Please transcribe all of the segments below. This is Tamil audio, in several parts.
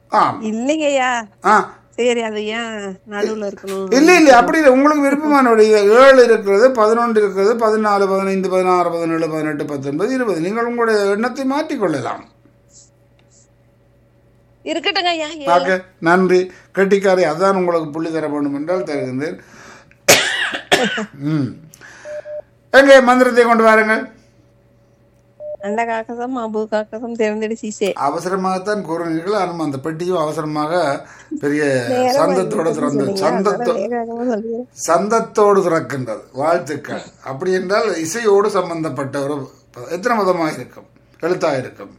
ஆம் இல்லைங்கய்யா ஆ சரி அது ஏன் நடுவுல இருக்கணும் இல்லை இல்லை அப்படி இல்லை உங்களுக்கு விருப்பமான ஒரு இது ஏழு இருக்கிறது பதினொன்று இருக்கிறது பதினாலு பதினைந்து பதினாறு பதினேழு பதினெட்டு பத்தொன்பது இருபது நீங்கள் உங்களுடைய எண்ணத்தை மாற்றிக்கொள்ளலாம் இருக்கட்டுங்க ஐயா ஆக நன்றி கெட்டிக்காரி அதான் உங்களுக்கு புள்ளி தர வேண்டும் என்றால் தருகின்றேன் ம் எங்கே மந்திரத்தை கொண்டு வாருங்கள் அண்ட காக்கசம் அபு காக்கசம் தேர்ந்தெடுத்து அவசரமாகத்தான் கூறினீர்கள் ஆனால் அந்த பெட்டியும் அவசரமாக பெரிய சந்தத்தோடு திறந்து சந்தத்தோ சந்தத்தோடு திறக்கின்றது வாழ்த்துக்கள் அப்படி என்றால் இசையோடு சம்பந்தப்பட்ட ஒரு ப- எத்தனை மதமாக இருக்கும் எழுத்தாக இருக்கும்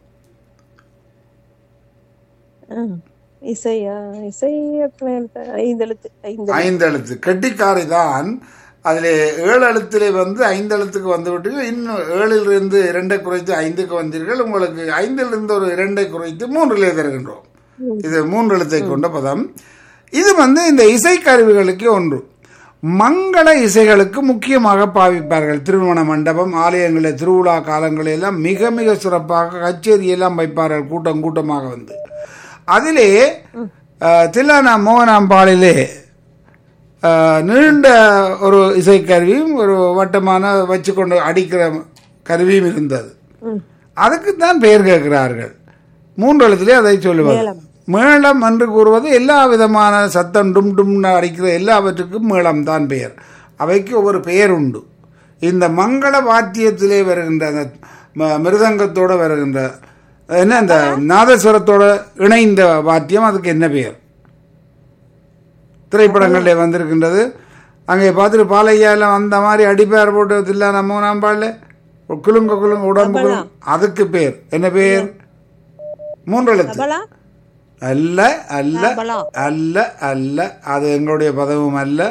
இசையா இசை எத்தனை எழுத்து? ஐந்து எழுத்து ஐந்து ஐந்து எழுத்து கெட்டிக்காரி தான் அதில் ஏழு எழுத்திலே வந்து ஐந்து எழுத்துக்கு வந்து விட்டீர்கள் இன்னும் ஏழிலிருந்து இரண்டை குறைத்து ஐந்துக்கு வந்தீர்கள் உங்களுக்கு ஐந்திலிருந்து ஒரு இரண்டை குறைத்து மூன்றிலே தருகின்றோம் இது மூன்று எழுத்தை கொண்ட பதம் இது வந்து இந்த இசைக்கருவிகளுக்கு ஒன்று மங்கள இசைகளுக்கு முக்கியமாக பாவிப்பார்கள் திருமண மண்டபம் ஆலயங்களில் திருவிழா காலங்களில் எல்லாம் மிக மிக சிறப்பாக கச்சேரி எல்லாம் வைப்பார்கள் கூட்டம் கூட்டமாக வந்து அதிலே அஹ், தில்லானா மோகனாம்பாளிலே அஹ், நீண்ட ஒரு இசைக்கருவியும் ஒரு வட்டமான வச்சுக்கொண்டு அடிக்கிற கருவியும் இருந்தது அதுக்கு தான் பெயர் கேட்கிறார்கள் மூன்று எழுத்திலே அதை சொல்லுவார் மேளம் என்று கூறுவது எல்லா விதமான சத்தம் டும் டும்னு அடிக்கிற எல்லாவற்றுக்கும் மேளம் தான் பெயர் அவைக்கு ஒரு பெயர் உண்டு இந்த மங்கள வாத்தியத்திலே வருகின்ற அந்த ம- மிருதங்கத்தோட வருகின்ற என்ன இந்த நாதஸ்வரத்தோட இணைந்த வாத்தியம் அதுக்கு என்ன பெயர் திரைப்படங்களில் வந்திருக்கின்றது அங்கே பார்த்துட்டு பாலையா எல்லாம் அந்த மாதிரி அடிப்பேர் போட்டு தில்லா நம்ம நாம் பாடல குலுங்க குலுங்க உடம்பு குலுங்க அதுக்கு பேர் என்ன பேர் மூன்று எழுத்து தபலா அல்ல அல்ல தபலா அல்ல அல்ல அது எங்களுடைய பதவும் அல்ல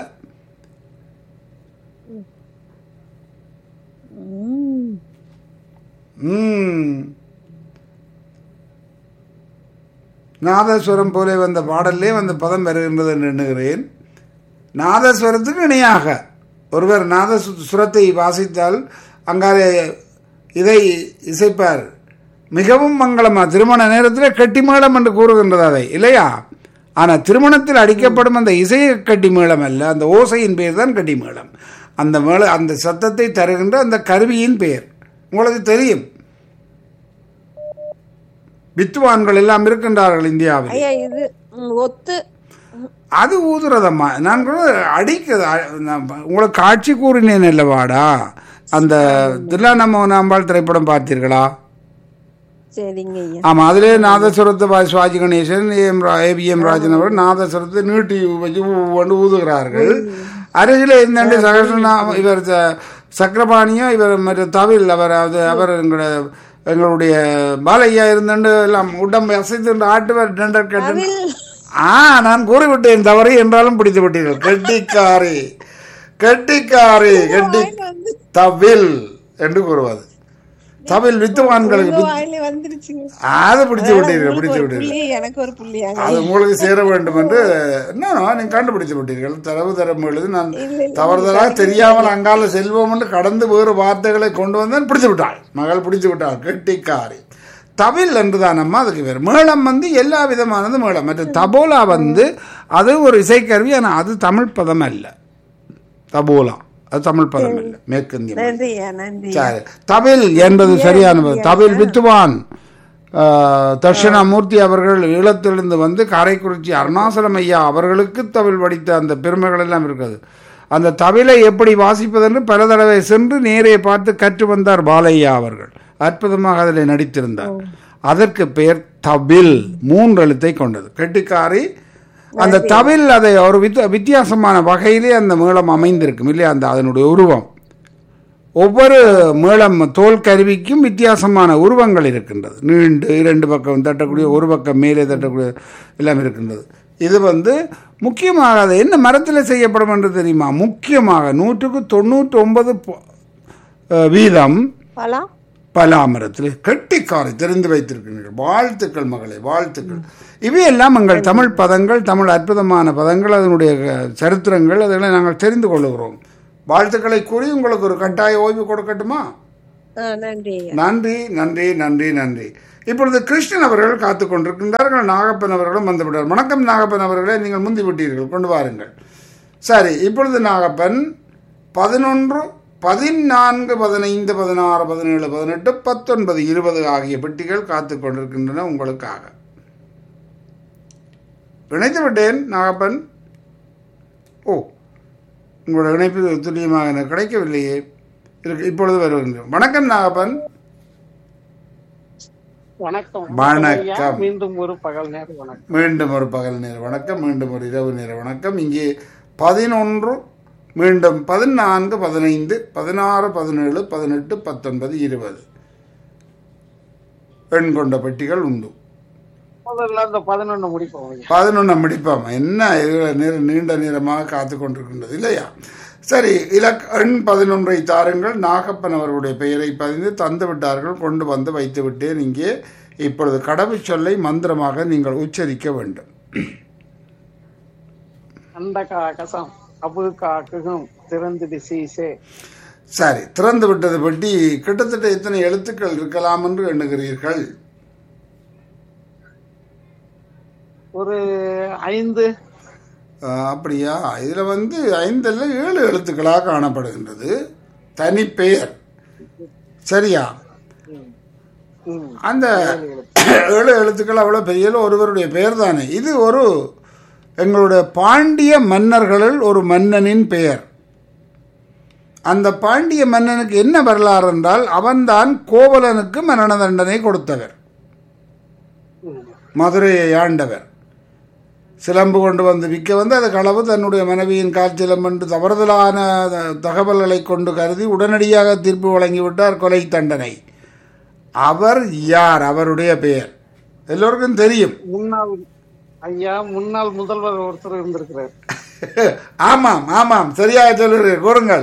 ம். ம். நாதஸ்வரம் போலே வந்த பாடல்லே வந்த பதம் வருகின்றது என்று எண்ணுகிறேன் நாதஸ்வரத்துக்கு இணையாக ஒருவர் நாதசுரத்தை வாசித்தால் அங்காலே இதை இசைப்பார் மிகவும் மங்களமா திருமண நேரத்தில் கட்டி மேளம் என்று கூறுகின்றது அதை இல்லையா ஆனால் திருமணத்தில் அடிக்கப்படும் அந்த இசை கட்டி மேளம் அல்ல அந்த ஓசையின் பெயர் தான் கட்டி மேளம் அந்த மேள அந்த சத்தத்தை தருகின்ற அந்த கருவியின் பெயர் உங்களுக்கு தெரியும் வித்துவான்கள் எல்லாம் இருக்கின்றார்கள் இந்தியாவில் ஐயா இது ம், ஒத்து அது ஊதுறதம்மா நான் கூட அடிக்கிறது அ- நான் உங்களுக்கு காட்சி கூறினேன் அல்லவாடா அந்த தில்லானம்ம நாம்பாள் திரைப்படம் பார்த்தீர்களா சரிங்க ஐயா ஆமா அதிலே நாதஸ்வரத்தை வா- சிவாஜி கணேசன் ஏஎம் ரா ஏ எம் ராஜன் அவர் நாதஸ்வரத்தை நீட்டி வச்சு கொண்டு ஊதுகிறார்கள் அருகில் இருந்த சகசனா இவர் ச- சக்கரபாணியும் இவர் மற்ற தவில் அவர் அது அவர் எங்களோட எங்களுடைய பாலையா இருந்துட்டு எல்லாம் உடம்பை அசைத்து ஆட்டுவர் டெண்டர் கட்டு ஆ நான் கூறிவிட்டேன் தவறு என்றாலும் பிடித்து விட்டீர்கள் கெட்டிக்காரி கெட்டிக்காரி கெட்டி தவில் என்று கூறுவது தவில் வித்துவான்களுக்கு வித்- வாயில வந்துருச்சுங்க அதை பிடித்து விட்டீர்கள் பிடித்து ஒரு விட்டீர்கள் புள்ளி எனக்கு ஒரு புள்ளியாங்க அது உங்களுக்கு சேர வேண்டும் என்று என்ன நீங்க கண்டுபிடித்து விட்டீர்கள் தரவு தரம் எழுதி நான் தவறுதலாக தெரியாமல் அங்கால செல்வோம் என்று கடந்து வேறு வார்த்தைகளை கொண்டு வந்தேன் பிடித்து விட்டாள் மகள் பிடித்து விட்டாள் கெட்டிக்காரி தவில் என்றுதான் அம்மா அதுக்கு பேர் மேளம் வந்து எல்லா விதமானது மேளம் மற்ற தபோலா வந்து அது ஒரு இசைக்கருவி ஆனால் அது தமிழ் பதம் அல்ல தபோலா அது தமிழ் பதம் அல்ல மேற்கிந்திய மொழி. நன்றி ஐயா நன்றி சரி தவில் என்பது சரியானது தவில் வித்துவான் ஆஹ், தட்சிணாமூர்த்தி அவர்கள் ஈழத்திலிருந்து வந்து காரைக்குறிச்சி அருணாசலம் ஐயா அவர்களுக்கு தவில் படித்த அந்த பெருமைகள் எல்லாம் இருக்குது அந்த தவிலை எப்படி வாசிப்பதென்று பல தடவை சென்று நேரே பார்த்து கற்று வந்தார் பாலையா அவர்கள் அற்புதமாக அதில் நடித்திருந்தார் அதற்கு பெயர் தவில் மூன்று எழுத்தை கொண்டது கெட்டிக்காரி அந்த தவில் அதை ஒரு வித் வித்தியாசமான வகையிலே அந்த மேளம் அமைந்திருக்கும் இல்லையா அந்த அதனுடைய உருவம் ஒவ்வொரு மேளம் தோல் கருவிக்கும் வித்தியாசமான உருவங்கள் இருக்கின்றது நீண்டு இரண்டு பக்கம் தட்டக்கூடிய ஒரு பக்கம் மேலே தட்டக்கூடிய எல்லாம் இருக்கின்றது இது வந்து முக்கியமாக அது என்ன மரத்தில் செய்யப்படும் என்று தெரியுமா முக்கியமாக நூற்றுக்கு தொண்ணூற்றி ஒன்பது வீதம் பலா பலாமரத்தில் கெட்டிக்காரை தெரிந்து வைத்திருக்கிறீர்கள் வாழ்த்துக்கள் மகளே வாழ்த்துக்கள் இவையெல்லாம் எங்கள் தமிழ் பதங்கள் தமிழ் அற்புதமான பதங்கள் அதனுடைய அஹ், சரித்திரங்கள் அதெல்லாம் நாங்கள் தெரிந்து கொள்ளுகிறோம் வாழ்த்துக்களை கூறி உங்களுக்கு ஒரு கட்டாய ஓய்வு கொடுக்கட்டுமா ஆ நன்றி ஐயா நன்றி நன்றி நன்றி நன்றி இப்பொழுது கிருஷ்ணன் அவர்கள் காத்து கொண்டிருக்கின்றார்கள் நாகப்பன் அவர்களும் வந்துவிட்டார் வணக்கம் நாகப்பன் அவர்களே நீங்கள் முந்தி விட்டீர்கள் கொண்டு வாருங்கள் சரி இப்பொழுது நாகப்பன் பதினொன்று பதினான்கு பதினைந்து பதினாறு பதினேழு பதினெட்டு பத்தொன்பது இருபது ஆகிய பெட்டிகள் காத்து கொண்டிருக்கின்றன உங்களுக்காக இணைத்து விட்டேன் நாகப்பன் ஓ உங்களோட இணைப்பு துல்லியமாக எனக்கு கிடைக்கவில்லையே இருக்கு இப்பொழுது வருகின்றோம் வணக்கம் நாகப்பன் வணக்கம் வணக்கம். ஐயா. மீண்டும் ஒரு பகல் நேர வணக்கம் மீண்டும் ஒரு பகல் நேர வணக்கம் மீண்டும் ஒரு இரவு நேர வணக்கம் இங்கே பதினொன்று மீண்டும் பதினான்கு பதினைந்து பதினாறு பதினேழு பதினெட்டு பத்தொன்பது இருபது எண் கொண்ட பெட்டிகள் உண்டு முதல்ல இந்த பதினொன்னு முடிப்போம் ஐயா. பதினொன்று முடிப்பாம் என்ன இது நீ- நீண்ட நேரமாக காத்து கொண்டிருக்கின்றது இல்லையா சரி இலக் எண் பதினொன்றை தாருங்கள் நாகப்பன் அவர்களுடைய பெயரை பதிந்து தந்து விட்டார்கள் கொண்டு வந்து வைத்து விட்டேன் இங்கே இப்பொழுது கடவுச் சொல்லை மந்திரமாக நீங்கள் உச்சரிக்க வேண்டும் அந்த காகசம் அபு காக்குகும் திறந்து சீசே சரி திறந்து விட்டது பெட்டி கிட்டத்தட்ட எத்தனை எழுத்துக்கள் இருக்கலாம் என்று எண்ணுகிறீர்கள் ஒரு ஐந்து ஆஹ், அப்படியா இதில் வந்து ஐந்தல்ல ஏழு எழுத்துக்களாக காணப்படுகின்றது தனிப்பெயர் சரியா ம். அந்த ஏழு எழுத்துக்கள் அவ்வளோ பெரிய ஒருவருடைய பெயர் தானே இது ஒரு எங்களுடைய பாண்டிய மன்னர்களில் ஒரு மன்னனின் பெயர் அந்த பாண்டிய மன்னனுக்கு என்ன வரலாறு என்றால் அவன்தான் கோவலனுக்கு மரண தண்டனை கொடுத்தவர் ம். மதுரையை ஆண்டவர் சிலம்பு கொண்டு வந்து விற்க வந்து அது களவு தன்னுடைய மனைவியின் காய்ச்சலம் என்று தவறுதலான த- தகவல்களை கொண்டு கருதி உடனடியாக தீர்ப்பு வழங்கிவிட்டார் கொலை தண்டனை அவர் யார் அவருடைய பெயர் எல்லோருக்கும் தெரியும் முன்னாள் ஐயா முன்னாள் முதல்வர் ஒருத்தர் இருந்திருக்கிறார் ஆமாம் ஆமாம் சரியாக சொல்லுகிறீர்கள் கூறுங்கள்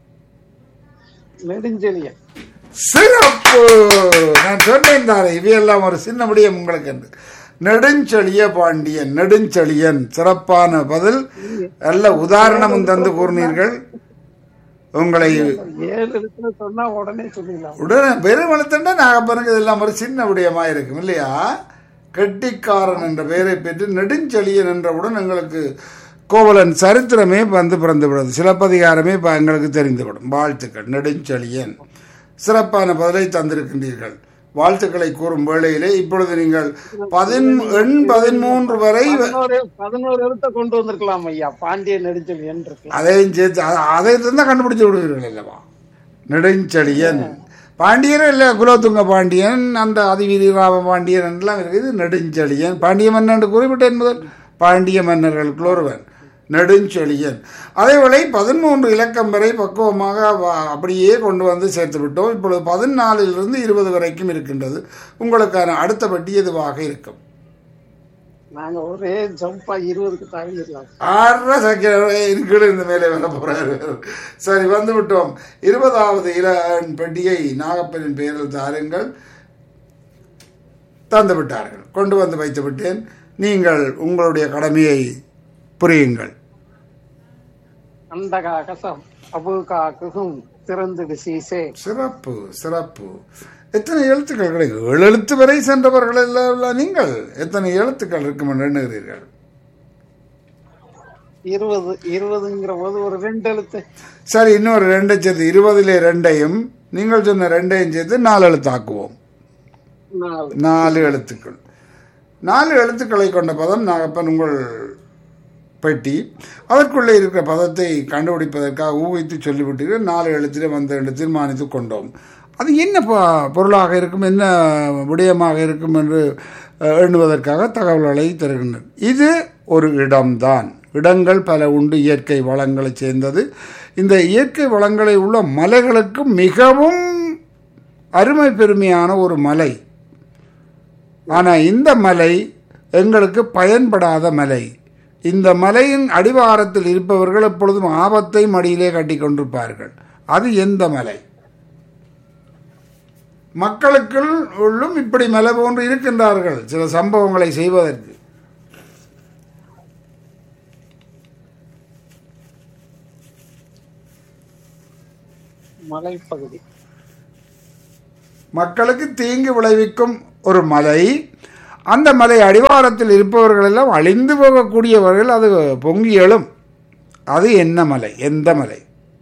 நெடுஞ்செழியன் சிறப்பு நான் சொன்னேன் தானே இவையெல்லாம் ஒரு சின்ன முடியும் உங்களுக்கு என்று நெடுஞ்செழிய பாண்டியன் நெடுஞ்செழியன் சிறப்பான பதில் நல்ல உதாரணமும் தந்து கூறினீர்கள் உங்களை ஏழு இடத்துல சொன்னா உடனே சொல்லிடலாம் உடனே வெறும் வளர்த்தண்டா நாகப்பனுக்கு இதெல்லாம் ஒரு சின்ன விடயமா இருக்கும் இல்லையா கெட்டிக்காரன் என்ற பெயரை பெற்று நெடுஞ்செழியன் என்றவுடன் எங்களுக்கு கோவலன் சரித்திரமே வந்து பிறந்து விடுது சிலப்பதிகாரமே இப்ப எங்களுக்கு தெரிந்துவிடும் வாழ்த்துக்கள் நெடுஞ்செழியன் சிறப்பான பதிலை தந்திருக்கின்றீர்கள் வாழ்த்துக்களை கூறும் வேளையிலே இப்பொழுது நீங்கள் பதின் எண் பதிமூன்று வரை பதினோரு பதினோரு எழுத்த கொண்டு வந்திருக்கலாம் ஐயா பாண்டிய நெடுஞ்செழியன் இருக்கலாம் அதையும் சேர்த்து அ- அதை தான் கண்டுபிடிச்சு விடுவீர்கள் அல்லவா நெடுஞ்செழியன் பாண்டியன் இல்லை குலோத்துங்க பாண்டியன் அந்த அதிவீரி ராம பாண்டியன் எல்லாம் இருக்குது நெடுஞ்செழியன் பாண்டிய மன்னன் குறிப்பிட்டேன் முதல் பாண்டிய மன்னர்களுக்குள் ஒருவன் நெடுஞ்செழியன் அதேவேளை பதிமூன்று இலக்கம் வரை பக்குவமாக வ- அப்படியே கொண்டு வந்து சேர்த்து விட்டோம் இப்பொழுது பதினாலிலிருந்து இருபது வரைக்கும் இருக்கின்றது உங்களுக்கான அடுத்த பட்டி எதுவாக இருக்கும் நாங்க ஒரே ஜம்பா இருபதுக்கு தாங்கிடலாம் ஆறரை சக்கர கீழே இந்த மேலே வர போறாரு சரி வந்து விட்டோம் இருபதாவது இல பெட்டியை நாகப்பனின் பெயரில் தாருங்கள் தந்து விட்டார்கள் கொண்டு வந்து வைத்து விட்டேன் நீங்கள் உங்களுடைய கடமையை புரியுங்கள் அந்த காகசம் அபு காக்குகும் திறந்து சீசே சிறப்பு சிறப்பு எத்தனை எழுத்துக்கள் கிடைக்கும் ஏழு எழுத்து வரை சென்றவர்கள் எல்லாம் நீங்கள் எத்தனை எழுத்துக்கள் இருக்கும் என்று எண்ணுகிறீர்கள் இருபது இருபதுங்கிற போது ஒரு ரெண்டு எழுத்து சரி இன்னொரு ரெண்டை சேர்த்து இருபதிலே ரெண்டையும் நீங்கள் சொன்ன ரெண்டையும் சேர்த்து நாலு எழுத்தாக்குவோம் நாலு நாலு எழுத்துக்கள் நாலு எழுத்துக்களை கொண்ட பதம் நாகப்பன் உங்கள் பெட்டி அதற்குள்ளே இருக்கிற பதத்தை கண்டுபிடிப்பதற்காக ஊகித்து சொல்லிவிட்டீர்கள் நாலு எழுத்திலே வந்து என்று தீர்மானித்து கொண்டோம் அது என்ன ப- பொருளாக இருக்கும் என்ன விடயமாக இருக்கும் என்று அஹ், எண்ணுவதற்காக தகவல்களை தருகின்றனர் இது ஒரு இடம்தான் இடங்கள் பல உண்டு இயற்கை வளங்களை சேர்ந்தது இந்த இயற்கை வளங்களை உள்ள மலைகளுக்கு மிகவும் அருமை பெருமையான ஒரு மலை ஆனால் இந்த மலை எங்களுக்கு பயன்படாத மலை இந்த மலையின் அடிவாரத்தில் இருப்பவர்கள் எப்பொழுதும் ஆபத்தை மடியிலே கட்டி கொண்டிருப்பார்கள் அது எந்த மலை மக்களுக்குள் உள்ளும் இப்படி மலை போன்று இருக்கின்றார்கள் சில சம்பவங்களை செய்வதற்கு மலைப்பகுதி மக்களுக்கு தீங்கு விளைவிக்கும் ஒரு மலை அந்த மலை அடிவாரத்தில் இருப்பவர்கள் எல்லாம் அழிந்து போகக்கூடியவர்கள் அது பொங்கி எழும் அது என்ன மலை எந்த மலை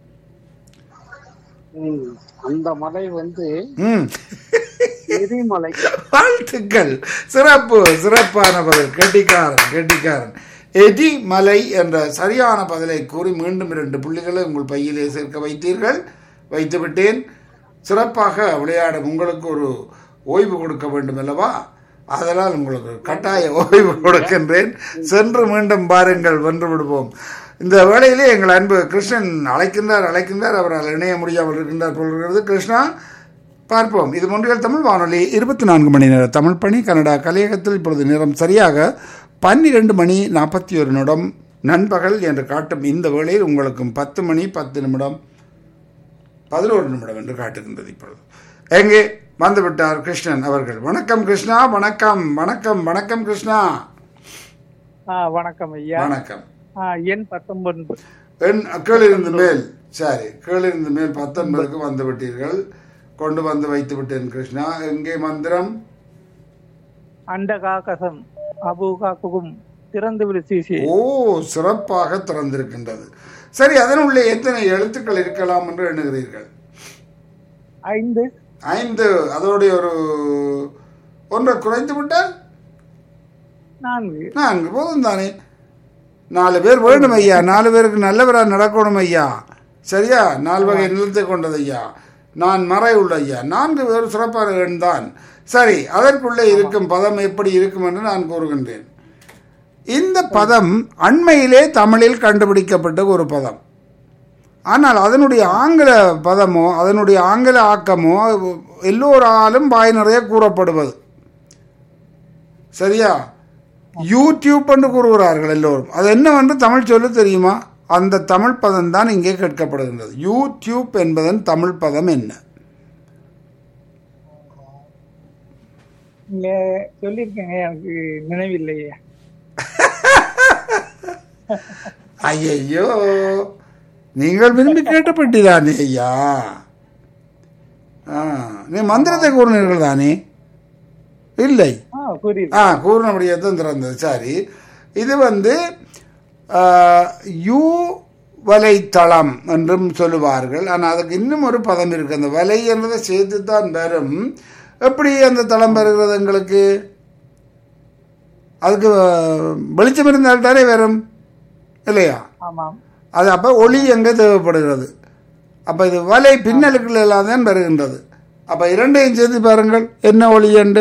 ம். அந்த மலை வந்து ம் எரிமலை வாழ்த்துக்கள் சிறப்பு சிறப்பான பதில் கெட்டிக்காரன் கெட்டிக்காரன் எடி மலை என்ற சரியான பதிலை கூறி மீண்டும் இரண்டு புள்ளிகளை உங்கள் பையிலே சேர்க்க வைத்தீர்கள் வைத்து விட்டேன் சிறப்பாக விளையாடும் உங்களுக்கு ஒரு ஓய்வு கொடுக்க வேண்டும் அல்லவா அதனால் உங்களுக்கு கட்டாய ஓய்வு கொடுக்கின்றேன் சென்று மீண்டும் பாருங்கள் வென்று விடுவோம் இந்த வேளையிலே எங்கள் அன்பு கிருஷ்ணன் அழைக்கின்றார் அழைக்கின்றார் அவரால் இணைய முடியாமல் இருக்கின்றார் போல் இருக்கிறது கிருஷ்ணா பார்ப்போம் இது மொன்றியல் தமிழ் வானொலி இருபத்தி நான்கு மணி நேர தமிழ் பணி கனடா கலையகத்தில் இப்பொழுது நேரம் சரியாக பன்னிரெண்டு மணி நாற்பத்தி ஒரு நிமிடம் நண்பகல் என்று காட்டும் இந்த வேளையில் உங்களுக்கும் பத்து மணி பத்து நிமிடம் பதினோரு நிமிடம் என்று காட்டுகின்றது இப்பொழுது எங்கே வந்துவிட்டார் கிருஷ்ணன் அவர்கள் வணக்கம் கிருஷ்ணா வணக்கம் வணக்கம் வணக்கம் கிருஷ்ணா ஆ வணக்கம் ஐயா வணக்கம் ஆ, எண் பத்தொன்பது எண் கீழிருந்து மேல் சரி கீழிருந்து மேல் பத்தொன்பதுக்கு வந்து விட்டீர்கள் கொண்டு வந்து வைத்து விட்டேன் கிருஷ்ணா எங்கே மந்திரம் அண்ட காக்கசம் அபு காக்குகும் திறந்து விடு சிசி ஓ சிறப்பாக திறந்திருக்கின்றது சரி அதனுள்ளே எத்தனை எழுத்துக்கள் இருக்கலாம் என்று எண்ணுகிறீர்கள் ஐந்து ஐந்து அதோடைய ஒரு ஒன்றை குறைத்து விட்டால் நான்கு நான்கு போதும் தானே நாலு பேர் வேணும் ஐயா நாலு பேருக்கு நல்லவரா நடக்கணும் ஐயா சரியா நாலு வகை நிலத்தை கொண்டது ஐயா நான் மறை உள்ள ஐயா நான்கு பேர் சிறப்பான எண் தான் சரி அதற்குள்ளே இருக்கும் பதம் எப்படி இருக்கும் என்று நான் கூறுகின்றேன் இந்த பதம் அண்மையிலே தமிழில் கண்டுபிடிக்கப்பட்ட ஒரு பதம் ஆனால் அதனுடைய ஆங்கில பதமோ அதனுடைய ஆங்கில ஆக்கமோ எல்லோராலும் வாய் நிறைய கூறப்படுவது சரியா யூடியூப் என்று கூறுகிறார்கள் எல்லோரும் அது என்னவென்று தமிழ் சொல்லு தெரியுமா அந்த தமிழ் பதம் தான் இங்கே கேட்கப்படுகின்றது யூடியூப் என்பதன் தமிழ் பதம் என்ன நீங்க சொல்லியிருக்கீங்க எனக்கு நினைவில்லையே ஐயையோ நீங்கள் விரும்பி கேட்டப்பட்டிதானே ஐயா ஆ, நீ மந்திரத்தை கூறினீர்கள் தானே இல்லை ஆ புரியுது ஆ கூறினபடியே தான் திறந்தது சரி இது வந்து ஆ, யூ வலைத்தளம் என்றும் சொல்லுவார்கள் ஆனால் அதுக்கு இன்னும் ஒரு பதம் இருக்கு அந்த வலை என்பதை சேர்த்து தான் வரும் எப்படி அந்த தளம் வருகிறது எங்களுக்கு அதுக்கு ஆ, வெளிச்சம் இருந்தால் தானே வரும் இல்லையா ஆமாம் அது அப்போ ஒளி எங்கே தேவைப்படுகிறது அப்போ இது வலை பின்னலுக்குள்ள எல்லாம் தான் வருகின்றது அப்போ இரண்டையும் சேர்த்து பாருங்கள் என்ன ஒளி என்று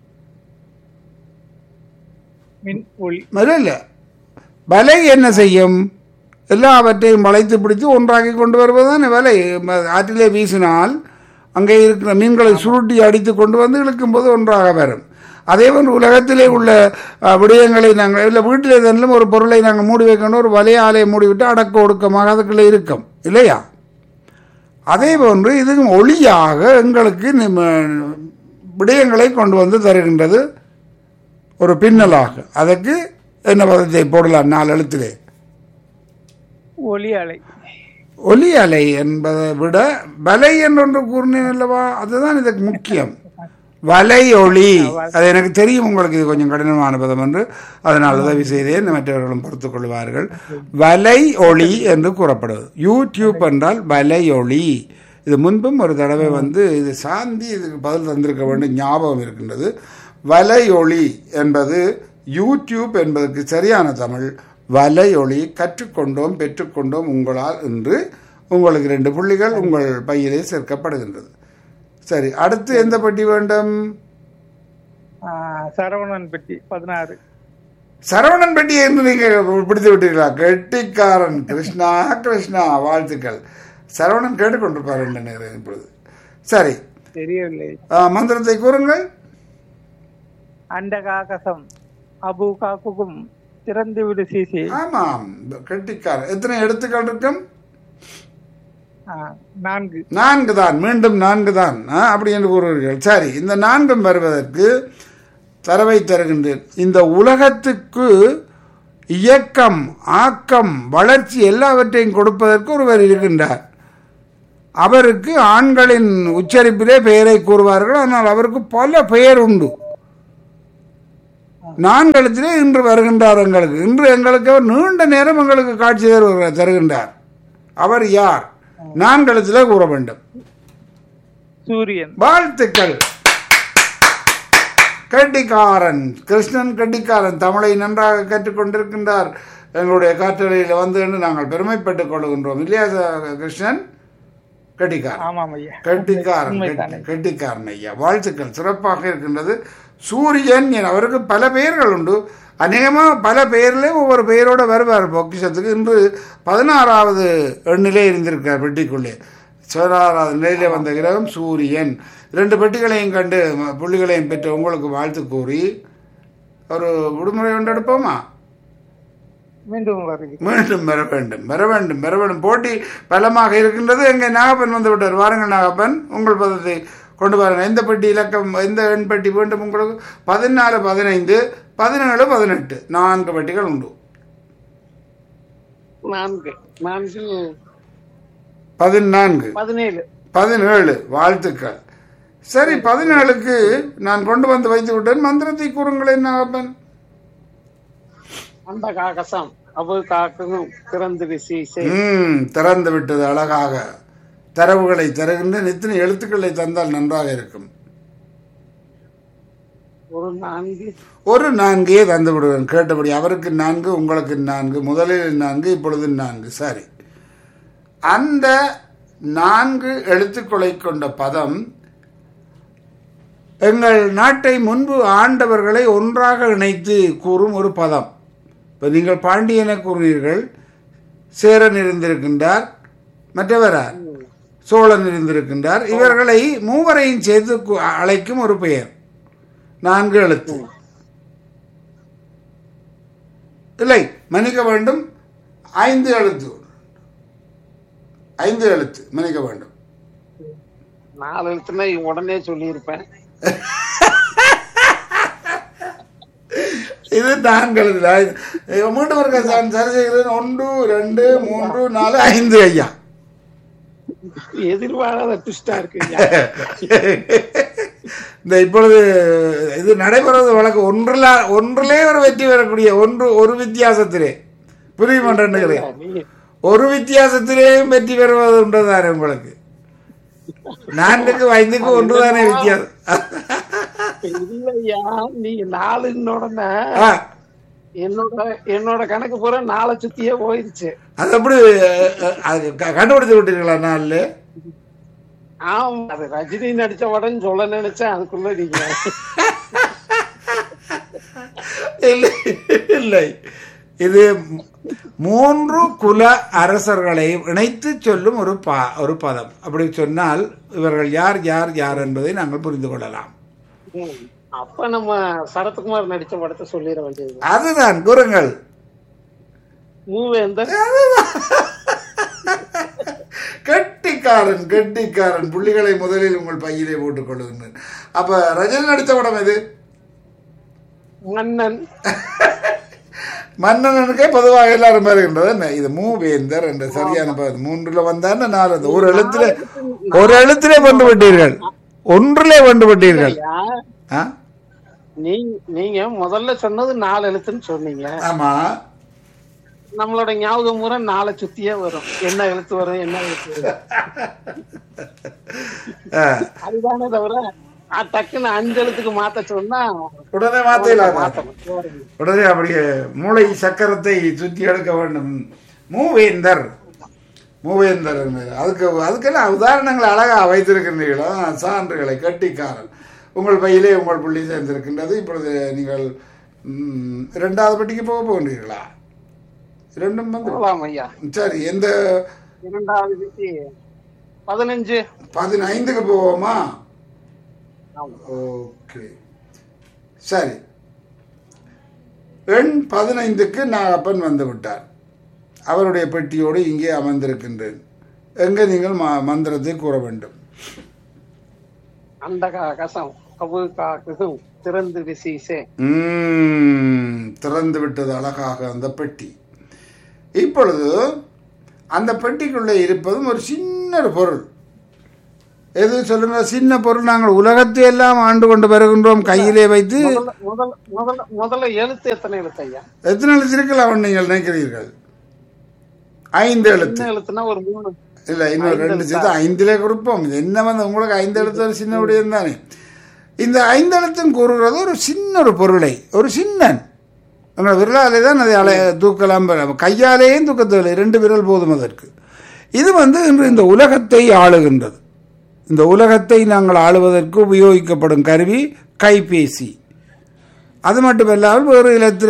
மின் ஒளி இல்ல வலை என்ன செய்யும் எல்லாவற்றையும் வளைத்து பிடித்து ஒன்றாக்கி கொண்டு வருவதுதான் வலை ம- ஆற்றிலே வீசினால் அங்கே இருக்கிற மீன்களை சுருட்டி அடித்து கொண்டு வந்து இழுக்கும் போது ஒன்றாக வரும் அதே போன்று உலகத்திலே உள்ள அஹ், விடயங்களை நாங்கள் இல்லை வீட்டிலே தன்னும் ஒரு பொருளை நாங்கள் மூடி வைக்கணும் ஒரு வலையாலே மூடிவிட்டு அடக்க ஒடுக்கமாக அதுக்குள்ளே இருக்கும் இல்லையா அதே போன்று இது ஒளியாக எங்களுக்கு நிம- விடயங்களை கொண்டு வந்து தருகின்றது ஒரு பின்னலாக அதற்கு என்ன பதத்தை போடலாம் நாலு எழுத்திலே ஒளி அலை ஒலி அலை என்பதை விட வலை என்றொன்று கூறினேன் அல்லவா அதுதான் இதுக்கு முக்கியம் வலை ஒளி அது எனக்கு தெரியும் உங்களுக்கு இது கொஞ்சம் கடினமான பதம் என்று அதனால் உதவி செய்தேன் மற்றவர்களும் பொறுத்துக் கொள்வார்கள் வலை ஒளி என்று கூறப்படுவது யூடியூப் என்றால் வலை ஒளி இது முன்பும் ஒரு தடவை வந்து இது சாந்தி இதுக்கு பதில் தந்திருக்க வேண்டும் ஞாபகம் இருக்கின்றது வலை ஒளி என்பது யூடியூப் என்பதற்கு சரியான தமிழ் வலையொளி கற்றுக்கொண்டோம் பெற்றுக்கொண்டோம் உங்களால் என்று உங்களுக்கு ரெண்டு புள்ளிகள் உங்கள் பையிலே சேர்க்கப்படுகின்றது சரி அடுத்து எந்த பட்டி வேண்டும் ஆ, சரவணன் பெட்டி பதினாறு சரவணன் பெட்டி என்று நீங்கள் பிடித்து விட்டீர்களா கெட்டிக்காரன் கிருஷ்ணா கிருஷ்ணா வாழ்த்துக்கள் சரவணன் கேட்டுக்கொண்டிருப்பார் என்று நினைக்கிறேன் இப்பொழுது சரி தெரியவில்லை ஆ, மந்திரத்தை கூறுங்கள் அண்ட காக்கசம் அபு காக்குகும் திறந்து விடு சிசி ஆமாம் கெட்டிக்காரன் எத்தனை எழுத்துக்கள் இருக்கும் ஆ, நான்கு நான்கு தான் மீண்டும் நான்கு தான் ஆ, அப்படி என்று கூறுவீர்கள் சரி இந்த நான்கும் வருவதற்கு தரவை தருகின்றேன் இந்த உலகத்துக்கு இயக்கம் ஆக்கம் வளர்ச்சி எல்லாவற்றையும் கொடுப்பதற்கு ஒருவர் இருக்கின்றார் அவருக்கு ஆண்களின் உச்சரிப்பிலே பெயரை கூறுவார்கள் ஆனால் அவருக்கு பல பெயர் உண்டு நான்களத்திலே இன்று வருகின்றார் எங்களுக்கு இன்று எங்களுக்கு அவர் நீண்ட நேரம் எங்களுக்கு காட்சி தருகிற- தருகின்றார் அவர் யார் நான்களத்திலே கூற வேண்டும் சூரியன் வாழ்த்துக்கள் கட்டிக்காரன் கிருஷ்ணன் கட்டிக்காரன் தமிழை நன்றாக கற்றுக்கொண்டிருக்கின்றார் எங்களுடைய காற்றலையில் வந்து என்று நாங்கள் பெருமைப்பட்டுக் கொள்கின்றோம் இல்லையா ச- கிருஷ்ணன் கட்டிக்காரன் ஆமாம் ஐயா கட்டிக்காரன் உண்மைதானே. கட்டி- கட்டிக்காரன் ஐயா வாழ்த்துக்கள் சிறப்பாக இருக்கின்றது சூரியன் என அவருக்கு பல பெயர்கள் உண்டு அநேகமாக பல பெயர்ல ஒவ்வொரு பெயரோட வருவார் பொக்கிஷத்துக்கு இன்று பதினாறாவது எண்ணிலே இருந்திருக்கார் பெட்டிக்குள்ளே பதினாறாவது நிலையிலே வந்த கிரகம் சூரியன் இரண்டு பெட்டிகளையும் கண்டு ம- புள்ளிகளையும் பெற்று உங்களுக்கு வாழ்த்து கூறி ஒரு விடுமுறை ஒன்று எடுப்போமா மீண்டும் வருகிறேன் மீண்டும் வர வேண்டும் வர வேண்டும் வர வேண்டும் போட்டி பலமாக இருக்கின்றது எங்கே நாகப்பன் வந்து விட்டார் வாருங்கள் நாகப்பன் உங்கள் பதத்தை கொண்டு வாருங்கள் எந்த பெட்டி இலக்கம் எந்த எண் பெட்டி வேண்டும் உங்களுக்கு பதினாலு பதினைந்து பதினேழு பதினெட்டு நான்கு பெட்டிகள் உண்டு நான்கு நான்கு பதினான்கு பதினேழு பதினேழு வாழ்த்துக்கள் சரி பதினேழுக்கு நான் கொண்டு வந்து வைத்து விட்டேன் மந்திரத்தை கூறுங்களேன் நாகப்பன் அந்த காகசம் அபு காக்கும் திறந்து விசீசை ம் திறந்து விட்டது அழகாக தரவுகளை தருகின்ற நித்தின எழுத்துக்களை தந்தால் நன்றாக இருக்கும் ஒரு நான்கு ஒரு நான்கையே தந்து விடுவேன் கேட்டபடி அவருக்கு நான்கு உங்களுக்கு நான்கு முதலில் நான்கு இப்பொழுது நான்கு சரி அந்த நான்கு எழுத்துக்களை கொண்ட பதம் எங்கள் நாட்டை முன்பு ஆண்டவர்களை ஒன்றாக இணைத்து கூறும் ஒரு பதம் இப்போ நீங்கள் பாண்டியனை கூறினீர்கள் சேரன் இருந்திருக்கின்றார் மற்றவரார் சோழன் இருந்திருக்கின்றார் இவர்களை மூவரையும் சேர்த்து கு- அழைக்கும் ஒரு பெயர் நான்கு எழுத்து இல்லை மன்னிக்க வேண்டும் ஐந்து எழுத்து ஐந்து எழுத்து மன்னிக்க வேண்டும் நாலு எழுத்துனா உடனே சொல்லியிருப்பேன் இது நான்கு எழுத்துல ஐ- மீண்டும் இருக்க நான் சரி செய்கிறேன் ஒன்று ரெண்டு மூன்று நாலு ஐந்து ஐயா எதிர்பாராத ட்விஸ்டா இருக்கு இந்த இப்பொழுது இது நடைபெறுவது வழக்கு ஒன்றில் ஒன்றிலே ஒரு வெற்றி பெறக்கூடிய ஒன்று ஒரு வித்தியாசத்திலே புரிய மாட்டேன்னுகிறேன் நீங்க ஒரு வித்தியாசத்திலேயும் வெற்றி பெறுவது உண்டுதானே உங்களுக்கு நான்குக்கு ஐந்துக்கு ஒன்றுதானே வித்தியாசம் இல்லையா நீங்க நாலுன்னு உடனே ஆ, என்னோட என்னோட கணக்கு பூரா நாளை சுத்தியே போயிருச்சு அது எப்படி அஹ், அது க- கண்டுபிடித்து விட்டீர்களா நாளில் ஆமா அது ரஜினி நடிச்ச உடனே சொல்ல நினைச்சேன் அதுக்குள்ள நீங்க இல்லை இல்லை இது மூன்று குல அரசர்களை இணைத்து சொல்லும் ஒரு பா ஒரு பதம் அப்படி சொன்னால் இவர்கள் யார் யார் யார் என்பதை நாங்கள் புரிந்து கொள்ளலாம் ம். அப்ப நம்ம சரத்குமார் நடிச்ச படத்தை சொல்லிட வேண்டியது அதுதான் கூறுங்கள் மூவேந்தர் கெட்டிக்காரன் கெட்டிக்காரன் புள்ளிகளை முதலில் உங்கள் பையிலே போட்டுக் கொள்ளுங்கள் அப்ப ரஜினி நடித்த படம் எது மன்னன் மன்னனுக்கே பொதுவாக எல்லாரும் வருகின்றது என்ன இது மூவேந்தர் என்ற சரியான பதம் மூன்றுல வந்தான்னு நாலு வந்து. ஒரு எழுத்துல ஒரு எழுத்திலே கொண்டு விட்டீர்கள் ஒன்றிலே கொண்டு விட்டீர்கள் ஐயா, ஆ? நீ நீங்க முதல்ல சொன்னது நாலு எழுத்துன்னு சொன்னீங்க ஆமா நம்மளோட ஞாபகம் பூரா நாளை சுத்தியே வரும் என்ன எழுத்து வரும் என்ன எழுத்து வரும் ஆ. அதுதானே தவிர ஆ, டக்குன்னு அஞ்சு எழுத்துக்கு மாத்த சொன்னா உடனே மாத்தலாம் மாத்தணும். உடனே அப்படியே மூளை சக்கரத்தை சுற்றி எடுக்க வேண்டும் மூவேந்தர் மூவேந்தர் என்பது. அதுக்கு அதுக்கெல்லாம் உதாரணங்கள் அழகா வைத்திருக்கின்றீர்களா சான்றுகளை கட்டிக்காரன் உங்கள் பையிலே உங்கள் புள்ளி சேர்ந்திருக்கின்றது இப்பொழுது நீங்கள் ம், இரண்டாவது பெட்டிக்கு போக போகின்றீர்களா இரண்டும் வந்து போகலாம் ஐயா சரி எந்த இரண்டாவது விதி பதினஞ்சு பதினைந்துக்கு போவோமா ஆமா. ஓகே சரி எண் பதினைந்துக்கு நாகப்பன் வந்து விட்டார் அவருடைய பெட்டியோடு இங்கே அமர்ந்திருக்கின்றேன் எங்கே நீங்கள் ம- மந்திரத்தை கூற வேண்டும் அந்த கசம் கபு காக்கும் திறந்து விசீசே ம், திறந்து விட்டது அழகாக அந்த பெட்டி இப்பொழுது அந்த பெட்டிக்குள்ளே இருப்பதும் ஒரு சின்ன ஒரு பொருள் எது சொல்லுங்க சின்ன பொருள் நாங்கள் உலகத்தை எல்லாம் ஆண்டு கொண்டு வருகின்றோம் கையிலே வைத்து முதல்ல முதல்ல முதல்ல முதல்ல எழுத்து எத்தனை எழுத்து ஐயா எத்தனை எழுத்து இருக்கலாம் நீங்கள் நினைக்கிறீர்கள் ஐந்து எழுத்து சின்ன எழுத்துனா ஒரு மூணு இல்ல இன்னும் ரெண்டு சேர்த்து ஐந்திலே கொடுப்போம் இது என்ன வந்து உங்களுக்கு ஐந்து எழுத்து ஒரு சின்ன விடயம் தானே இந்த ஐந்து எழுத்தும் கூறுகிறது ஒரு சின்ன ஒரு பொருளை ஒரு சின்னன் உங்களை விரலாலே தான் அதை அலை தூக்கலாம் பெற- கையாலேயும் தூக்கத்தில்லை ரெண்டு விரல் போதும் அதற்கு இது வந்து இன்று இந்த உலகத்தை ஆளுகின்றது இந்த உலகத்தை நாங்கள் ஆளுவதற்கு உபயோகிக்கப்படும் கருவி கைபேசி அது மட்டுமல்லாமல் வேறு இலத்திர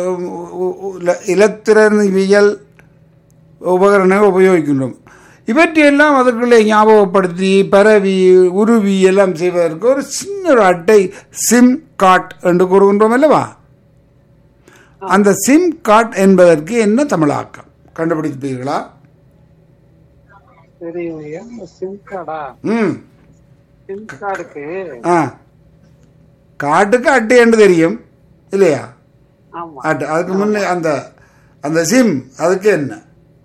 இலத்திரவியல் உபகரணங்கள் உபயோகிக்கின்றோம் இவற்றையெல்லாம் அதற்குள்ளே ஞாபகப்படுத்தி பரவி உருவி எல்லாம் செய்வதற்கு ஒரு சின்ன ஒரு அட்டை சிம் கார்ட் என்று கூறுகின்றோம் அல்லவா அந்த சிம் கார்ட் என்பதற்கு என்ன தமிழாக்கம் கண்டுபிடிப்பீர்களா தெரியும் ஐயா சிம் கார்டா ம் சிம் கார்டுக்கு ஆ காட்டுக்கு அட்டை என்று தெரியும் இல்லையா ஆமா அட்டை அதுக்கு முன்னே அந்த அந்த சிம் அதுக்கு என்ன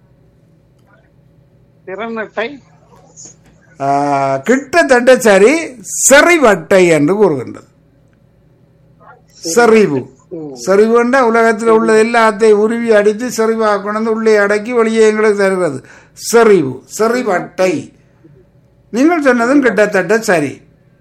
திறனட்டை ஆ, கிட்டத்தட்ட சரி செறிவட்டை என்று கூறுகின்றது செறிவு செறிவுண்டா உலகத்தில் உள்ள எல்லாத்தையும் உருவி அடித்து செறிவாக கொண்டு உள்ளே அடக்கி வெளியே எங்களுக்கு தருகிறது செறிவு செறிவட்டை நீங்கள் சொன்னதும் கிட்டத்தட்ட சரி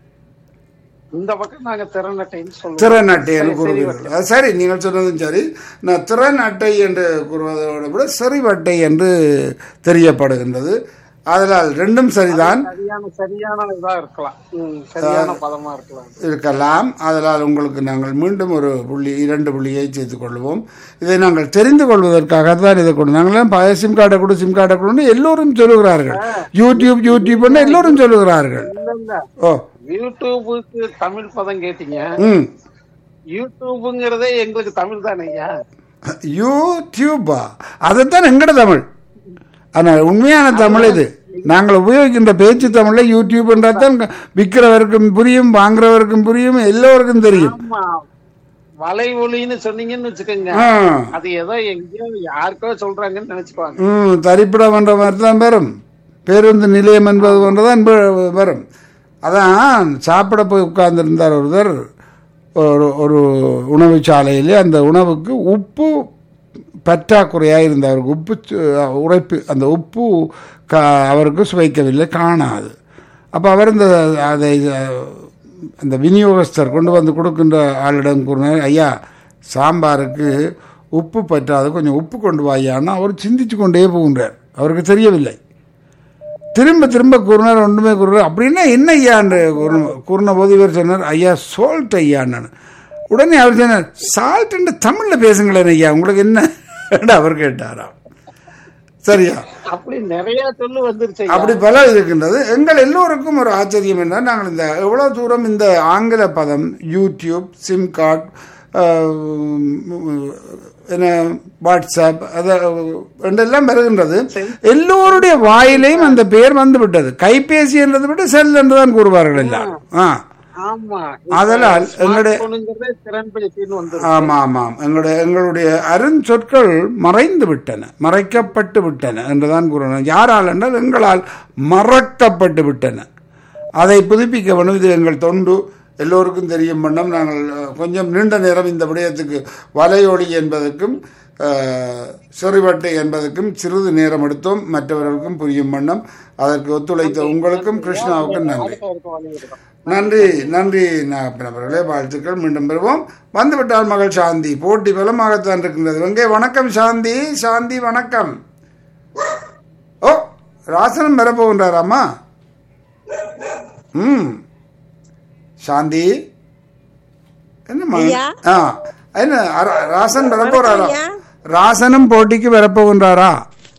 இந்த பக்கம் நாங்க திறனட்டைன்னு சொல்லுவோம் திறன் அட்டை என்று கூறுவீர்கள் அது சரி நீங்கள் சொன்னதும் சரி நான் திறன் அட்டை என்று கூறுவதோட விட செறிவட்டை என்று தெரியப்படுகின்றது அதனால் ரெண்டும் சரிதான் சரியான சரியான இதா இருக்கலாம் ம், சரியான பதமா இருக்கலாம் இருக்கலாம் அதனால் உங்களுக்கு நாங்கள் மீண்டும் ஒரு புள்ளி இரண்டு புள்ளியை சேர்த்துக் கொள்வோம் இதை நாங்கள் தெரிந்து கொள்வதற்காக தான் இதை கொண்டு நாங்கள் பழைய சிம் கார்டை கொடு சிம் கார்டை கொண்டு எல்லோரும் சொல்லுகிறார்கள் யூடியூப் யூடியூப்னு எல்லோரும் சொல்லுகிறார்கள் இல்ல இல்ல ஓ யூடியூபுக்கு தமிழ் பதம் கேட்டீங்க ம் யூடியூபுங்கிறதே எங்களுக்கு தமிழ் தானே ஐயா யூடியூபா அதுதான் எங்கட தமிழ் ஆனால் உண்மையான தமிழ் இது நாங்கள் உபயோகிக்கின்ற பேச்சு தமிழ்ல யூடியூப்ன்றதான் விற்கிறவருக்கும் புரியும் வாங்குறவருக்கும் புரியும் எல்லோருக்கும் தெரியும் ஆமா வலை ஒளின்னு சொன்னீங்கன்னு வச்சுக்கோங்க ஆ. அது ஏதோ எங்கேயோ யாருக்கோ சொல்றாங்கன்னு நினைச்சுக்குவாங்க ம் தரிப்பிடம் என்ற மாதிரி தான் வரும் பேருந்து நிலையம் என்பது போன்றுதான் வ- வரும் அதான் சாப்பிட போய் உட்கார்ந்திருந்தார் ஒருத்தர் ஒரு ஒரு உணவு சாலையிலே அந்த உணவுக்கு உப்பு பற்றாக்குறையாக இருந்த அவருக்கு உப்பு சு- உரைப்பு அந்த உப்பு க அவருக்கு சுவைக்கவில்லை காணாது அப்போ அவர் இந்த அதை அஹ், அந்த விநியோகஸ்தர் கொண்டு வந்து கொடுக்கின்ற ஆளிடம் கூறினார் ஐயா சாம்பாருக்கு உப்பு பற்றாது கொஞ்சம் உப்பு கொண்டு வாயான்னா அவர் சிந்திச்சு கொண்டே போகின்றார் அவருக்கு தெரியவில்லை திரும்ப திரும்ப கூறினார் ஒன்றுமே கூறுறார் அப்படின்னா என்ன ஐயான்னு கூறின- கூறின போது இவர் சொன்னார் ஐயா சோல்ட் ஐயான்னு உடனே அவர் சொன்னார் சால்ட்ன்னு தமிழில் பேசுங்களேன் ஐயா உங்களுக்கு என்ன அவர் கேட்டாராம் சரியா அப்படி நிறைய சொல்லு வந்துருச்சு ஐயா. அப்படி பல இருக்கின்றது எங்கள் எல்லோருக்கும் ஒரு ஆச்சரியம் என்ன நாங்கள் இந்த எவ்வளவு தூரம் இந்த ஆங்கில பதம் யூடியூப் சிம் கார்டு என்ன வாட்ஸ்அப் அது என்றெல்லாம் வருகின்றது எல்லோருடைய வாயிலையும் அந்த பெயர் வந்து விட்டது கைபேசி என்றதை விட செல் என்றுதான் கூறுவார்கள் எல்லாரும் ஆ ஆமா அதனால் எங்களுடைய போனுங்கிறதே திறன் பேசின்னு வந்து ஆமாம் ஆமாம் எங்களுடைய எங்களுடைய அருஞ்சொற்கள் மறைந்து விட்டன மறைக்கப்பட்டு விட்டன என்றுதான் கூறணும் யாரால் என்றால் எங்களால் மறக்கப்பட்டு விட்டன அதை புதுப்பிக்க வேண்டும் இது எங்கள் தொண்டு எல்லோருக்கும் தெரியும் வண்ணம் நாங்கள் அஹ், கொஞ்சம் நீண்ட நேரம் இந்த விடயத்துக்கு வலையொலி என்பதற்கும் அஹ், செறிவட்டை என்பதற்கும் சிறிது நேரம் எடுத்தோம் மற்றவர்களுக்கும் புரியும் வண்ணம் அதற்கு ஒத்துழைத்த உங்களுக்கும் கிருஷ்ணாவுக்கும் நன்றி நன்றி நன்றி நாகப்பன் அவர்களே வாழ்த்துக்கள் மீண்டும் பெறுவோம் வந்துவிட்டால் மகள் சாந்தி போட்டி பலமாகத்தான் இருக்கின்றது வெங்கே வணக்கம் சாந்தி சாந்தி வணக்கம் ஓ ராசனம் பெற போகின்றாராமா ம் சாந்தி என்னம்மா ஐயா. ஆ என்ன அர- ராசன் பெற போறாரா ஐயா. ராசனும் போட்டிக்கு வரப்போகின்றாரா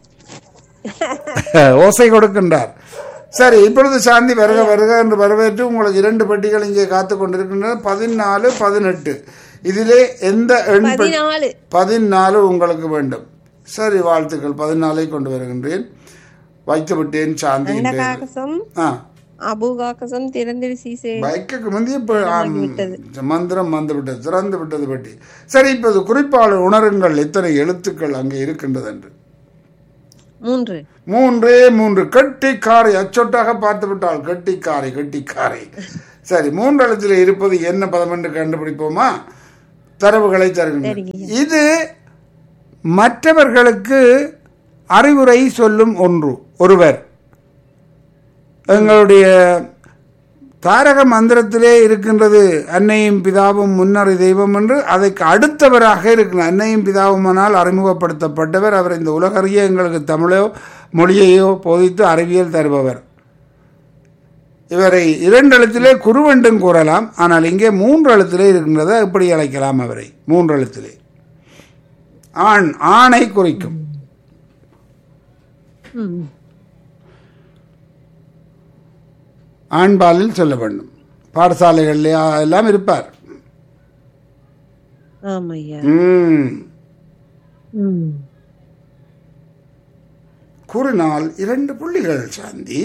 ஓசை கொடுக்கின்றார் சரி இப்பொழுது சாந்தி வருக வருக என்று வரவேற்று உங்களுக்கு இரண்டு பெட்டிகள் இங்கே காத்து கொண்டிருக்கின்றன பதினாலு பதினெட்டு இதிலே எந்த எண் பெட்டி- பதினாலு பதினாலு உங்களுக்கு வேண்டும் சரி வாழ்த்துக்கள் பதினாலை கொண்டு வருகின்றேன் வைத்து விட்டேன் சாந்தி அண்டகாகசம் ஆ அபுகாகசம் திறந்திரு சீசே பைக்குக்கு முந்தைய இப்போ மந்திரம் வந்து விட்டது திறந்து விட்டது பற்றி சரி இப்போது குறிப்பாளர் உணருங்கள் எத்தனை எழுத்துக்கள் அங்கே இருக்கின்றது என்று மூன்று மூன்றே மூன்று கெட்டிக்காரை அச்சொட்டாக பார்த்து விட்டால் கெட்டிக்காரை கெட்டிக்காரை சரி மூன்று எழுத்தில் இருப்பது என்ன பதம் என்று கண்டுபிடிப்போமா தரவுகளை தருகின்றன சரிங்க. இது மற்றவர்களுக்கு அறிவுரை சொல்லும் ஒன்று ஒருவர் எங்களுடைய தாரக மந்திரத்திலே இருக்கின்றது அன்னையும் பிதாவும் முன்னறி தெய்வம் என்று அதற்கு அடுத்தவராக இருக்கிற அன்னையும் பிதாவுமானால் அறிமுகப்படுத்தப்பட்டவர் அவர் இந்த உலகறிய எங்களுக்கு தமிழோ மொழியையோ போதித்து அறிவியல் தருபவர் இவரை இரண்டு எழுத்திலே குருவென்றும் கூறலாம் ஆனால் இங்கே மூன்று எழுத்திலே இருக்கின்றதை எப்படி அழைக்கலாம் அவரை மூன்று எழுத்திலே ஆண் ஆணை குறிக்கும் ம். ஆண்பாலில் சொல்ல வேண்டும் பாடசாலைகளிலே எல்லாம் இருப்பார் ஆமையா ம் ம். கூறினால் இரண்டு புள்ளிகள் சாந்தி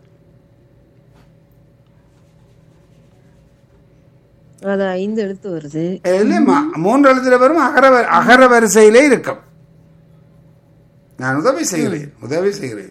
அது ஐந்து எழுத்து வருது இல்லை ம- மூன்று எழுத்துல வரும் அகர வ- அகர வரிசையிலே இருக்கும் நான் உதவி செய்கிறேன் உதவி செய்கிறேன்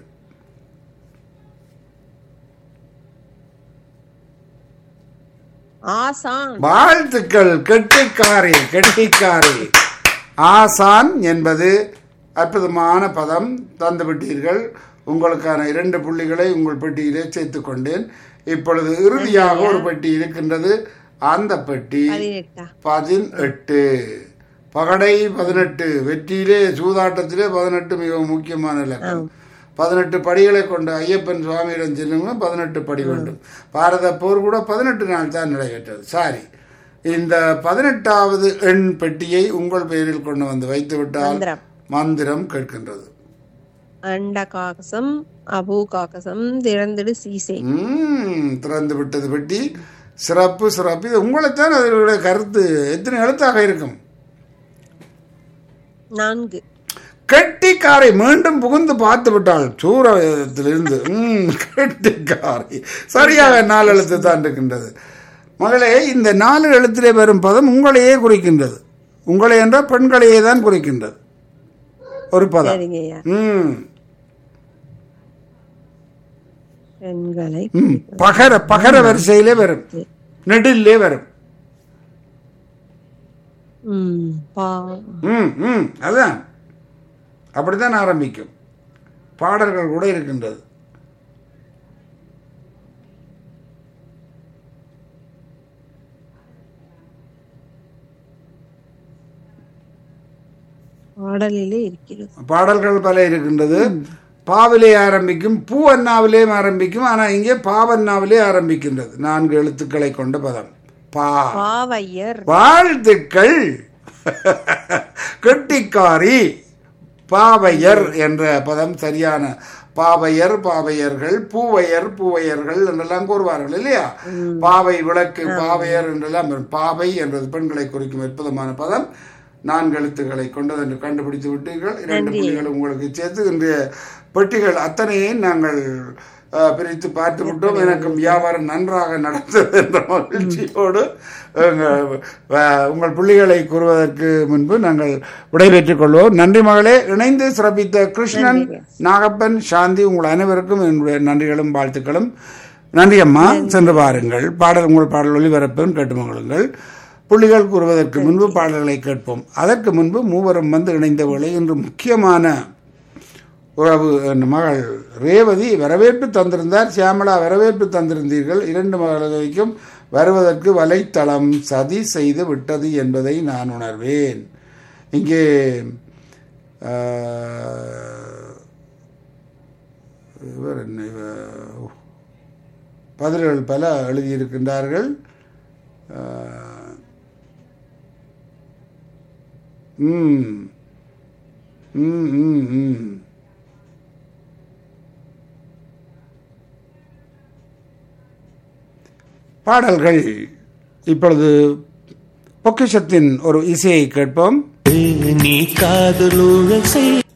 ஆசான் வாழ்த்துக்கள் கெட்டிக்காரி கெட்டிக்காரி ஆசான் என்பது அற்புதமான பதம் தந்துவிட்டீர்கள் உங்களுக்கான இரண்டு புள்ளிகளை உங்கள் பெட்டியிலே சேர்த்துக் கொண்டேன் இப்பொழுது இறுதியாக ஒரு பெட்டி இருக்கின்றது அந்த பெட்டி பதினெட்டா பதினெட்டு பகடை பதினெட்டு வெற்றியிலே சூதாட்டத்திலே பதினெட்டு மிகவும் முக்கியமான இலக்கம் பதினெட்டு படிகளை கொண்ட ஐயப்பன் சுவாமியிடம் செல்லுங்க பதினெட்டு படி வேண்டும் பாரத போர் கூட பதினெட்டு நாள் தான் நடைபெற்றது சாரி இந்த பதினெட்டாவது எண் பெட்டியை உங்கள் பெயரில் கொண்டு வந்து வைத்து விட்டால் மந்திரம் மந்திரம் கேட்கின்றது அண்ட காக்கசம் அபு காக்கசம் திறந்திடு சீசை ம், திறந்து விட்டது பெட்டி சிறப்பு சிறப்பு இது உங்களைத்தான் அதனுடைய கருத்து எத்தனை எழுத்தாக இருக்கும் நான்கு கெட்டிக்காரை மீண்டும் புகுந்து பார்த்து விட்டாள் சூரத்திலிருந்து ம் கெட்டிக்காரை சரியாக நாலு எழுத்து தான் இருக்கின்றது மகளே இந்த நாலு எழுத்திலே வரும் பதம் உங்களையே குறிக்கின்றது உங்களை என்ற பெண்களையே தான் குறிக்கின்றது ஒரு பதம் சரிங்க ஐயா ம் பெண்களை ம் பகர பகர வரிசையிலே வரும் நெடிலே வரும் ம் பா ம் ம் அதான் அப்படித்தான் ஆரம்பிக்கும் பாடல்கள் கூட இருக்கின்றது பாடலிலே இருக்கிறது பாடல்கள் பல இருக்கின்றது பாவிலே ஆரம்பிக்கும் பூ அண்ணாவிலே ஆரம்பிக்கும் ஆனால் இங்கே பாவண்ணாவிலே ஆரம்பிக்கின்றது நான்கு எழுத்துக்களை கொண்ட பதம் பா பாவையர் வாழ்த்துக்கள் கெட்டிக்காரி பாவையர் என்ற பதம் சரியான பாவையர் பாவையர்கள் பூவையர் பூவையர்கள் என்றெல்லாம் கூறுவார்கள் இல்லையா பாவை விளக்கு பாவையர் என்றெல்லாம் வரும். பாவை என்றது பெண்களை குறிக்கும் அற்புதமான பதம் நான்கு எழுத்துக்களை கொண்டது என்று கண்டுபிடித்து விட்டீர்கள் இரண்டு புள்ளிகள் உங்களுக்கு சேர்த்து இன்றைய பெட்டிகள் அத்தனையும் நாங்கள் அஹ், பிரித்து பார்த்து விட்டோம் எனக்கும் வியாபாரம் நன்றாக நடந்தது என்ற மகிழ்ச்சியோடு எங்கள், அஹ், உங்கள் புள்ளிகளை கூறுவதற்கு முன்பு நாங்கள் விடைபெற்றுக் கொள்வோம் நன்றி மகளே இணைந்து சிறப்பித்த கிருஷ்ணன் நாகப்பன் சாந்தி உங்கள் அனைவருக்கும் என்னுடைய நன்றிகளும் வாழ்த்துக்களும் நன்றி அம்மா சென்று பாருங்கள் பாடல் உங்கள் பாடல் ஒளிபரப்பும் கேட்டு மகளுங்கள் புள்ளிகள் கூறுவதற்கு முன்பு பாடல்களை கேட்போம் அதற்கு முன்பு மூவரும் வந்து இணைந்த வேளை இன்று முக்கியமான உறவு என் மகள் ரேவதி வரவேற்பு தந்திருந்தார் சியாமளா வரவேற்பு தந்திருந்தீர்கள் இரண்டு மகளுக்கும் வருவதற்கு வலைத்தளம் சதி செய்து விட்டது என்பதை நான் உணர்வேன் இங்கே ஆஹ், இவர் என்ன இவர் பதில்கள் பல எழுதியிருக்கின்றார்கள் ஆஹ், ம் ம் ம் ம் பாடல்கள் இப்பொழுது பொக்கிஷத்தின் ஒரு இசையை கேட்போம் நீ காதலூழல் செய்